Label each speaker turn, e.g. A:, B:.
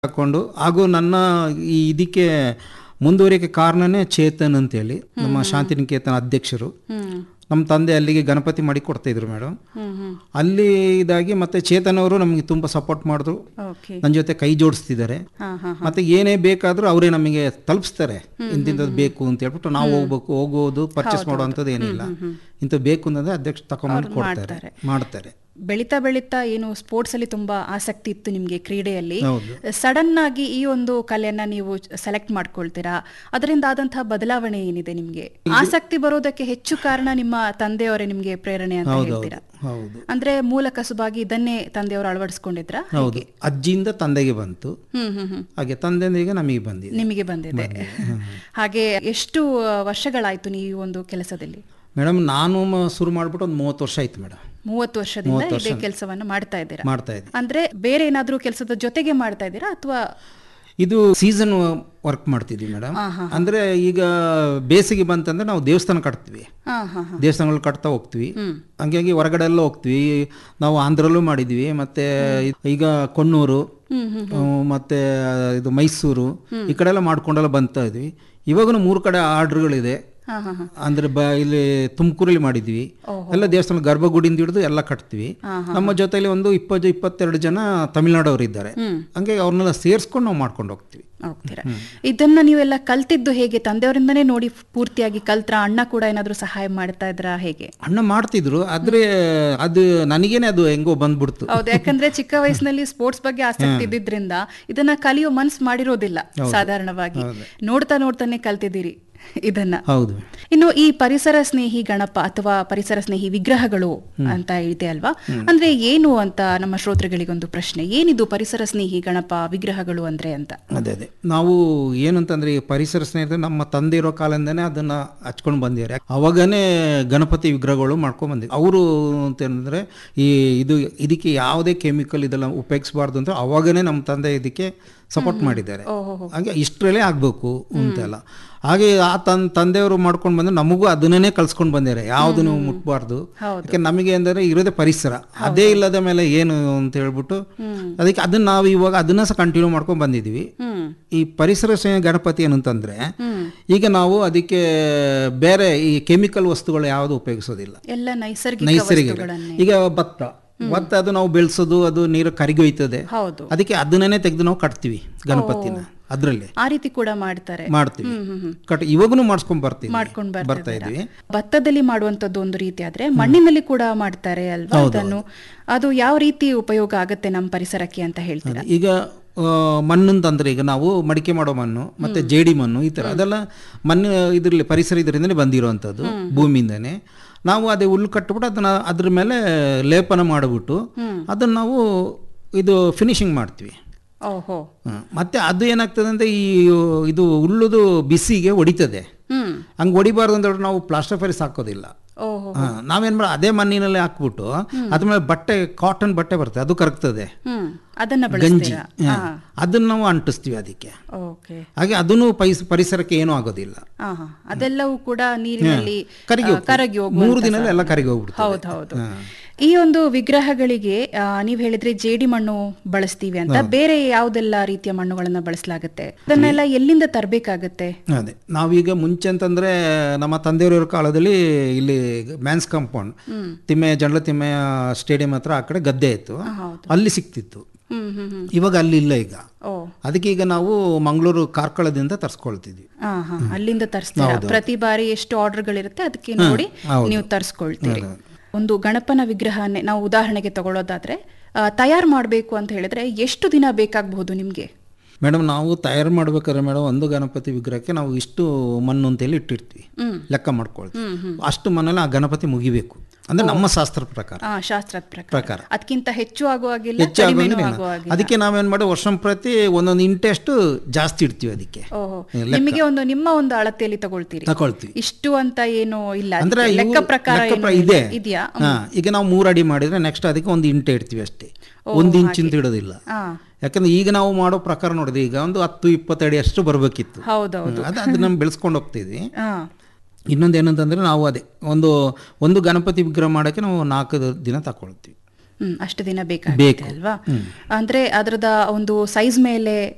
A: ಹಾಕೊಂಡು ಹಾಗೂ ನನ್ನ ಈ ಇದಕ್ಕೆ ಮುಂದುವರಿಯಕ್ಕೆ ಕಾರಣನೇ ಚೇತನ್ ಅಂತೇಳಿ ನಮ್ಮ ಶಾಂತಿನಿಕೇತನ ಅಧ್ಯಕ್ಷರು
B: ಹ್ಮ್
A: ನಮ್ಮ ತಂದೆ ಅಲ್ಲಿಗೆ ಗಣಪತಿ ಮಾಡಿ ಕೊಡ್ತಾ ಇದ್ರು ಮೇಡಮ್
B: ಹ್ಮ್ ಹ್ಮ್
A: ಅಲ್ಲಿ ಇದಾಗಿ ಮತ್ತೆ ಚೇತನ್ ಅವರು ನಮಗೆ ತುಂಬ ಸಪೋರ್ಟ್ ಮಾಡಿದ್ರು
B: ಓಕೆ
A: ನನ್ನ ಜೊತೆ ಕೈ ಜೋಡಿಸ್ತಿದ್ದಾರೆ
B: ಹಾ ಹಾ
A: ಮತ್ತೆ ಏನೇ ಬೇಕಾದ್ರೂ ಅವರೇ ನಮಗೆ ತಲುಪಿಸ್ತಾರೆ ಇಂತಿಂಥದ್ದು ಬೇಕು ಅಂತ ಹೇಳ್ಬಿಟ್ಟು ನಾವು ಹೋಗ್ಬೇಕು ಹೋಗೋದು ಪರ್ಚೇಸ್ ಮಾಡೋವಂಥದ್ದು ಏನಿಲ್ಲ ಇಂಥದ್ದು ಬೇಕು ಅಂತಂದ್ರೆ ಅಧ್ಯಕ್ಷ ತಗೊಂಬಂದು ಕೊಡ್ತಾರೆ ಮಾಡ್ತಾರೆ
B: ಬೆಳೀತಾ ಬೆಳೀತಾ ಏನು ಸ್ಪೋರ್ಟ್ಸ್ ಅಲ್ಲಿ ತುಂಬಾ ಆಸಕ್ತಿ ಇತ್ತು ನಿಮ್ಗೆ ಕ್ರೀಡೆಯಲ್ಲಿ
A: ಹೌದು
B: ಸಡನ್ ಆಗಿ ಈ ಒಂದು ಕಲೆಯನ್ನ ನೀವು ಸೆಲೆಕ್ಟ್ ಮಾಡ್ಕೊಳ್ತೀರಾ ಅದರಿಂದ ಆದಂತಹ ಬದಲಾವಣೆ ಏನಿದೆ ನಿಮ್ಗೆ ಆಸಕ್ತಿ ಬರೋದಕ್ಕೆ ಹೆಚ್ಚು ಕಾರಣ ನಿಮ್ಮ ತಂದೆಯವರೇ ನಿಮ್ಗೆ ಪ್ರೇರಣೆ ಅಂತ
A: ಹೌದು
B: ಹೇಳ್ತೀರಾ
A: ಹೌದು
B: ಅಂದ್ರೆ ಮೂಲ ಕಸುಬಾಗಿ ಇದನ್ನೇ ತಂದೆಯವರು ಅಳವಡಿಸ್ಕೊಂಡಿದ್ರ
A: ಹೌದು ಅಜ್ಜಿಯಿಂದ ತಂದೆಗೆ ಬಂತು
B: ಹ್ಮ್ ಹ್ಮ್ ಹ್ಮ್
A: ಹಾಗೆ ತಂದೆಯಿಂದ ನಮಗೆ ಬಂದಿದೆ
B: ನಿಮಗೆ ಬಂದಿದೆ ಹಾಗೆ ಎಷ್ಟು ಆ, ವರ್ಷಗಳಾಯ್ತು ನೀವು ಈ ಒಂದು ಕೆಲಸದಲ್ಲಿ
A: ಮೇಡಮ್ ನಾನು ಮ- ಶುರು ಮಾಡ್ಬಿಟ್ಟು ಒಂದು ಮೂವತ್ತು ವರ್ಷ ಆಯ್ತು ಮೇಡಮ್
B: ಮೂವತ್ತು ವರ್ಷದಿಂದ ಇದೇ ಕೆಲಸವನ್ನ ಮಾಡ್ತಾ ಇದ್ದೀರಾ
A: ಮಾಡ್ತಾ ಇದ್ದೆ
B: ಅಂದ್ರೆ ಬೇರೆ ಏನಾದ್ರೂ ಕೆಲಸದ ಜೊತೆಗೆ ಮಾಡ್ತಾ ಇದ್ದೀರಾ ಅಥವಾ
A: ಇದು ಸೀಸನ್ ವರ್ಕ್ ಮಾಡ್ತಿದ್ವಿ ಮೇಡಮ್ ಅಂದ್ರೆ ಈಗ ಬೇಸಿಗೆ ಬಂತಂದ್ರೆ ನಾವು ದೇವಸ್ಥಾನ ಕಟ್ತೀವಿ
B: ಹಾ ಹಾ ಹಾ
A: ದೇವಸ್ಥಾನಗಳು ಕಟ್ತಾ ಹೋಗ್ತೀವಿ ಹಂಗಾಗಿ ಹೊರಗಡೆ ಎಲ್ಲ ಹೋಗ್ತೀವಿ ನಾವು ಆಂಧ್ರಲ್ಲೂ ಮಾಡಿದ್ವಿ ಮತ್ತೆ ಈಗ ಕೊಣ್ಣೂರು ಹ್ಮ್, ಮತ್ತೆ ಇದು ಮೈಸೂರು ಈ ಕಡೆ ಎಲ್ಲ ಮಾಡ್ಕೊಂಡೆಲ್ಲ ಬಂತಾ ಇದ್ವಿ ಇವಾಗೂ ಮೂರು ಕಡೆ ಆರ್ಡ್ರ್ಗಳಿದೆ
B: ಹಾ ಹಾ ಹಾ
A: ಅಂದ್ರೆ ಬ ಇಲ್ಲಿ ತುಮಕೂರಲ್ಲಿ ಮಾಡಿದ್ವಿ ಎಲ್ಲ ದೇವಸ್ಥಾನ ಗರ್ಭಗುಡಿಯಿಂದ ಹಿಡಿದು ಎಲ್ಲ ಕಟ್ತೀವಿ ನಮ್ಮ ಜೊತೆಲಿ ಒಂದು ಇಪ್ಪತ್ತು ಇಪ್ಪತ್ತೆರಡು ಜನ ತಮಿಳ್ನಾಡವರು ಇದ್ದಾರೆ ಹಂಗಾಗಿ ಅವ್ರನ್ನೆಲ್ಲ ಸೇರಿಸ್ಕೊಂಡು ನಾವು ಮಾಡ್ಕೊಂಡು ಹೋಗ್ತೀವಿ
B: ಹೋಗ್ತೀರಾ ಇದನ್ನ ನೀವೆಲ್ಲ ಕಲ್ತಿದ್ದು ಹೇಗೆ ತಂದೆಯವರಿಂದನೇ ನೋಡಿ ಪೂರ್ತಿಯಾಗಿ ಕಲ್ತ್ರ ಅಣ್ಣ ಕೂಡ ಏನಾದ್ರೂ ಸಹಾಯ ಮಾಡ್ತಾ ಇದ್ರಾ ಹೇಗೆ
A: ಅಣ್ಣ ಮಾಡ್ತಿದ್ರು ಆದ್ರೆ ಅದು ನನಗೇನೆ ಅದು ಹೆಂಗೋ ಬಂದ್ಬಿಡ್ತು
B: ಹೌದು ಯಾಕಂದ್ರೆ ಚಿಕ್ಕ ವಯಸ್ಸಿನಲ್ಲಿ ಸ್ಪೋರ್ಟ್ಸ್ ಬಗ್ಗೆ ಆಸಕ್ತಿ ಇದ್ದಿದ್ರಿಂದ ಇದನ್ನ ಕಲಿಯೋ ಮನ್ಸ್ ಮಾಡಿರೋದಿಲ್ಲ ಸಾಧಾರಣವಾಗಿ ನೋಡ್ತಾ ನೋಡ್ತಾನೆ ಕಲ್ತಿದ್ದೀರಿ ಇದನ್ನ
A: ಹೌದು
B: ಇನ್ನು ಈ ಪರಿಸರ ಸ್ನೇಹಿ ಗಣಪ ಅಥವಾ ಪರಿಸರ ಸ್ನೇಹಿ ವಿಗ್ರಹಗಳು ಅಂತ ಇದೆ ಅಲ್ವಾ ಅಂದ್ರೆ ಏನು ಅಂತ ನಮ್ಮ ಶ್ರೋತೃಗಳಿಗೊಂದು ಪ್ರಶ್ನೆ ಏನಿದು ಪರಿಸರ ಸ್ನೇಹಿ ಗಣಪ ವಿಗ್ರಹಗಳು ಅಂದ್ರೆ ಅಂತ
A: ಅದೇ ಅದೇ ನಾವು ಏನಂತಂದ್ರೆ ಈ ಪರಿಸರ ಸ್ನೇಹಿತರೆ ನಮ್ಮ ತಂದೆ ಇರೋ ಕಾಲದಿಂದನೇ ಅದನ್ನ ಹಚ್ಕೊಂಡು ಬಂದಿದ್ದಾರೆ ಅವಾಗನೇ ಗಣಪತಿ ವಿಗ್ರಹಗಳು ಮಾಡ್ಕೊಂಡು ಬಂದಿದ್ರು ಅವರು ಅಂತಂದ್ರೆ ಈ ಇದು ಇದಕ್ಕೆ ಯಾವುದೇ ಕೆಮಿಕಲ್ ಇದೆಲ್ಲ ಉಪಯೋಗಿಸಬಾರ್ದು ಅಂತ ಅವಾಗನೇ ನಮ್ಮ ತಂದೆ ಇದಕ್ಕೆ ಸಪೋರ್ಟ್ ಮಾಡಿದ್ದಾರೆ ಹಾಗೆ ಇಷ್ಟರಲ್ಲೇ ಆಗಬೇಕು ಅಂತೆಲ್ಲ ಹಾಗೆ ಆ ತನ್ ತಂದೆಯವರು ಮಾಡ್ಕೊಂಡು ಬಂದ್ರೆ ನಮಗೂ ಅದನ್ನೇ ಕಲ್ಸ್ಕೊಂಡು ಬಂದಿದ್ದಾರೆ ಯಾವುದು ನೀವು ಮುಟ್ಬಾರ್ದು ಯಾಕೆ ನಮಗೆ ಅಂದರೆ ಇರೋದೇ ಪರಿಸರ ಅದೇ ಇಲ್ಲದ ಮೇಲೆ ಏನು ಅಂತ ಹೇಳ್ಬಿಟ್ಟು ಅದಕ್ಕೆ ಅದನ್ನ ನಾವು ಇವಾಗ ಅದನ್ನ ಸಹ ಕಂಟಿನ್ಯೂ ಮಾಡ್ಕೊಂಡು ಬಂದಿದ್ದೀವಿ
B: ಹ್ಮ್
A: ಈ ಪರಿಸರ ಸ್ನೇಹಿ ಗಣಪತಿ ಏನಂತಂದ್ರೆ ಈಗ ನಾವು ಅದಕ್ಕೆ ಬೇರೆ ಈ ಕೆಮಿಕಲ್ ವಸ್ತುಗಳು ಯಾವುದು ಉಪಯೋಗಿಸೋದಿಲ್ಲ
B: ಎಲ್ಲ ನೈಸರ್ಗಿಕ
A: ನೈಸರ್ಗಿಕ
B: ವಸ್ತುಗಳನ್ನೇ
A: ಈಗ ಭತ್ತ ಭತ್ತ ಅದು ನಾವು ಬೆಳೆಸೋದು ಅದು ನೀರು ಕರಿಗೊಯ್ತದೆ
B: ಹೌದು
A: ಅದಕ್ಕೆ ಅದನ್ನೇ ತೆಗೆದು ನಾವು ಕಟ್ತೀವಿ ಗಣಪತಿನ ಅದರಲ್ಲಿ
B: ಆ ರೀತಿ ಕೂಡ ಮಾಡ್ತಾರೆ
A: ಮಾಡ್ತೀವಿ ಕಟ್ ಇವಾಗೂ ಮಾಡಿಸ್ಕೊಂಡ್ ಬರ್ತೀವಿ
B: ಮಾಡ್ಕೊಂಡ್
A: ಬರ್ತಾ ಇದ್ವಿ
B: ಭತ್ತದಲ್ಲಿ ಮಾಡುವಂತದ್ದು ಒಂದು ರೀತಿ ಆದ್ರೆ ಮಣ್ಣಿನಲ್ಲಿ ಕೂಡ ಮಾಡ್ತಾರೆ ಅಲ್ವಾ ಅದನ್ನು ಅದು ಯಾವ ರೀತಿ ಉಪಯೋಗ ಆಗತ್ತೆ ನಮ್ಮ ಪರಿಸರಕ್ಕೆ ಅಂತ ಹೇಳ್ತೀರಾ
A: ಈಗ ಆ, ಮಣ್ಣಂತಂದ್ರೆ ಈಗ ನಾವು ಮಡಿಕೆ ಮಾಡೋ ಮಣ್ಣು ಮತ್ತೆ ಜೇಡಿ ಮಣ್ಣು ಈ ತರ ಅದೆಲ್ಲ ಮಣ್ಣು ಇದ್ರಲ್ಲಿ ಪರಿಸರ ಇದರಿಂದನೇ ಬಂದಿರುವಂಥದ್ದು ಭೂಮಿಯಿಂದನೇ ನಾವು ಅದೇ ಹುಲ್ಲು ಕಟ್ಬಿಟ್ಟು ಅದನ್ನ ಅದ್ರ ಮೇಲೆ ಲೇಪನ ಮಾಡಿಬಿಟ್ಟು ಅದನ್ನ ನಾವು ಇದು ಫಿನಿಶಿಂಗ್ ಮಾಡ್ತೀವಿ
B: ಓಹೋ
A: ಹ. ಮತ್ತೆ ಅದು ಏನಾಗ್ತದೆ ಅಂದ್ರೆ ಈ ಇದು ಹುಲ್ಲುದು ಬಿಸಿಗೆ ಹೊಡಿತದೆ
B: ಹ್ಮ್
A: ಹಂಗೆ ಹೊಡಿಬಾರ್ದು ಅಂತ ಹೇಳಿ ನಾವು ಪ್ಲಾಸ್ಟರ್ ಫೈರಿಸ್ ಹಾಕೋದಿಲ್ಲ
B: ಓಹೋ
A: ಹ, ನಾವೇನ್ ಮಾಡ ಅದೇ ಮಣ್ಣಿನಲ್ಲಿ ಹಾಕ್ಬಿಟ್ಟು ಅದ್ರ ಮೇಲೆ ಬಟ್ಟೆ ಕಾಟನ್ ಬಟ್ಟೆ ಬರ್ತದೆ ಅದು ಕರಗ್ತದೆ
B: ಹ್ಮ್ ಅದನ್ನ
A: ಗಂಜಿ
B: ಬಳಸ್ತೀರಾ
A: ಹ. ಅದನ್ನ ನಾವು ಅಂಟಿಸ್ತೀವಿ ಅದಕ್ಕೆ
B: ಓಕೆ
A: ಹಾಗೆ ಅದನ್ನು ಪೈಸ್ ಪರಿಸರಕ್ಕೆ ಏನೂ ಆಗೋದಿಲ್ಲ
B: ಹಾ ಹಾ ಅದೆಲ್ಲವೂ ಕೂಡ ನೀರಿನಲ್ಲಿ
A: ಕರಗಿ
B: ಆ,
A: ಹೋಗ್ತದೆ.
B: ಕರಗಿ ಹೋಗುವಂತ
A: ಮೂರು ದಿನದಲ್ಲಿ ಎಲ್ಲ ಕರಗಿ ಹೋಗ್ಬಿಡ್ತದೆ
B: ಹೌದು ಹೌದು ಈ ಒಂದು ವಿಗ್ರಹಗಳಿಗೆ ಆ, ನೀವ್ ಹೇಳಿದ್ರೆ ಜೇಡಿ ಮಣ್ಣು ಬಳಸ್ತೀವಿ ಅಂತ ಬೇರೆ ಯಾವ್ದೆಲ್ಲ ರೀತಿಯ ಮಣ್ಣುಗಳನ್ನ ಬಳಸಲಾಗುತ್ತೆ ಅದನ್ನೆಲ್ಲ ಎಲ್ಲಿಂದ ತರಬೇಕಾಗತ್ತೆ
A: ಅದೇ ನಾವೀಗ ಮುಂಚೆ ಅಂತಂದ್ರೆ ನಮ್ಮ ತಂದೆಯವರ ಕಾಲದಲ್ಲಿ ಇಲ್ಲಿ ಮ್ಯಾನ್ಸ್ ಕಾಂಪೌಂಡ್ ತಿಮ್ಮೆ ಜಂಡ್ಲ ತಿಮ್ಮೆಯ ಸ್ಟೇಡಿಯಂ ಹತ್ರ ಆ ಕಡೆ ಗದ್ದೆ ಇತ್ತು
B: ಹೌದು.
A: ಅಲ್ಲಿ ಸಿಕ್ತಿತ್ತು
B: ಹ್ಮ್ ಹ್ಮ್ ಹ್ಮ್
A: ಇವಾಗ ಅಲ್ಲಿ ಇಲ್ಲ ಈಗ
B: ಓ
A: ಅದಕ್ಕೆ ಈಗ ನಾವು ಮಂಗಳೂರು ಕಾರ್ಕಳದಿಂದ ತರಿಸ್ಕೊಳ್ತಿದ್ವಿ
B: ಹಾ ಹಾ ಅಲ್ಲಿಂದ ತರಿಸ್ತೀರಾ ಪ್ರತಿ ಬಾರಿ ಎಷ್ಟು ಆರ್ಡರ್ಗಳಿರುತ್ತೆ ಅದಕ್ಕೆ ನೋಡಿ ನೀವು ತರಿಸ್ಕೊಳ್ತೀರಿ ಒಂದು ಗಣಪನ ವಿಗ್ರಹನೇ ನಾವು ಉದಾಹರಣೆಗೆ ತಗೊಳ್ಳೋದಾದ್ರೆ ತಯಾರು ಮಾಡಬೇಕು ಅಂತ ಹೇಳಿದ್ರೆ ಎಷ್ಟು ದಿನ ಬೇಕಾಗಬಹುದು ನಿಮ್ಗೆ
A: ಮೇಡಮ್ ನಾವು ತಯಾರು ಮಾಡ್ಬೇಕಾದ್ರೆ ಮೇಡಮ್ ಒಂದು ಗಣಪತಿ ವಿಗ್ರಹಕ್ಕೆ ನಾವು ಇಷ್ಟು ಮಣ್ಣು ಅಂತೇಳಿ ಇಟ್ಟಿರ್ತೀವಿ ಲೆಕ್ಕ ಮಾಡ್ಕೊಳ್ತೀವಿ ಅಷ್ಟು ಮಣ್ಣಲ್ಲಿ ಆ ಗಣಪತಿ ಮುಗಿಬೇಕು ಅಂದ್ರೆ ನಮ್ಮ ಶಾಸ್ತ್ರ ಪ್ರಕಾರ
B: ಆ ಶಾಸ್ತ್ರದ ಪ್ರಕಾರ
A: ಪ್ರಕಾರ
B: ಅದಕ್ಕಿಂತ ಹೆಚ್ಚು ಆಗುವಾಗಿಲ್ಲ
A: ಹೆಚ್ಚು
B: ಕಡಿಮೆನೂ
A: ಆಗೋದಿಲ್ಲ.
B: ಆಗುವಾಗಿಲ್ಲ
A: ಅದಕ್ಕೆ ನಾವೇನ್ ಮಾಡಿ ವರ್ಷಂ ಪ್ರತಿ ಒಂದೊಂದು ಇಂಟೆಷ್ಟು ಜಾಸ್ತಿ ಇಡ್ತೀವಿ ಅದಕ್ಕೆ
B: ಓಹೋ ನಿಮಗೆ ಒಂದು ನಿಮ್ಮ ಒಂದು ಅಳತೆಯಲ್ಲಿ ತಗೊಳ್ತೀರಿ
A: ತಗೊಳ್ತೀವಿ
B: ಇಷ್ಟು ಅಂತ ಏನು ಇಲ್ಲ
A: ಅಂದ್ರೆ
B: ಅದಕ್ಕೆ
A: ಇವು
B: ಲೆಕ್ಕ ಪ್ರಕಾರ
A: ಲೆಕ್ಕ
B: ಏನು
A: ಪ್ರ-
B: ಇಲ್ಲ.
A: ಇದೆ
B: ಇದೆಯಾ
A: ಹಾ, ಈಗ ನಾವು ಮೂರು ಅಡಿ ಮಾಡಿದ್ರೆ ನೆಕ್ಸ್ಟ್ ಅದಕ್ಕೆ ಒಂದು ಇಂಟೆ ಇಡ್ತೀವಿ ಅಷ್ಟೇ ಒಂದು ಇಂಚಿಂತ ಇಡೋದಿಲ್ಲ
B: ಹಾ
A: ಯಾಕಂದ್ರೆ ಈಗ ನಾವು ಮಾಡೋ ಪ್ರಕಾರ ನೋಡಿದ್ರೆ ಈಗ ಒಂದು ಹತ್ತು ಇಪ್ಪತ್ತು ಅಡಿ ಅಷ್ಟು ಬರಬೇಕಿತ್ತು
B: ಹೌದೌದು
A: ಅದು ಅದು ನಾವು ಬೆಳೆಸ್ಕೊಂಡು ಹೋಗ್ತಿದ್ವಿ
B: ಹಾ
A: ಇನ್ನೊಂದು ಏನಂತಂದ್ರೆ ನಾವು ಅದೇ ಒಂದು ಒಂದು ಗಣಪತಿ ವಿಗ್ರಹ ಮಾಡೋಕ್ಕೆ ನಾವು ನಾಲ್ಕು ದಿನ ತಗೊಳ್ತೀವಿ
B: ಹ್ಮ್ ಅಷ್ಟು ದಿನ ಬೇಕಾಗುತ್ತೆ ಅಲ್ವಾ ಅಂದ್ರೆ ಅದರದ ಒಂದು ಸೈಜ್ ಮೇಲೆ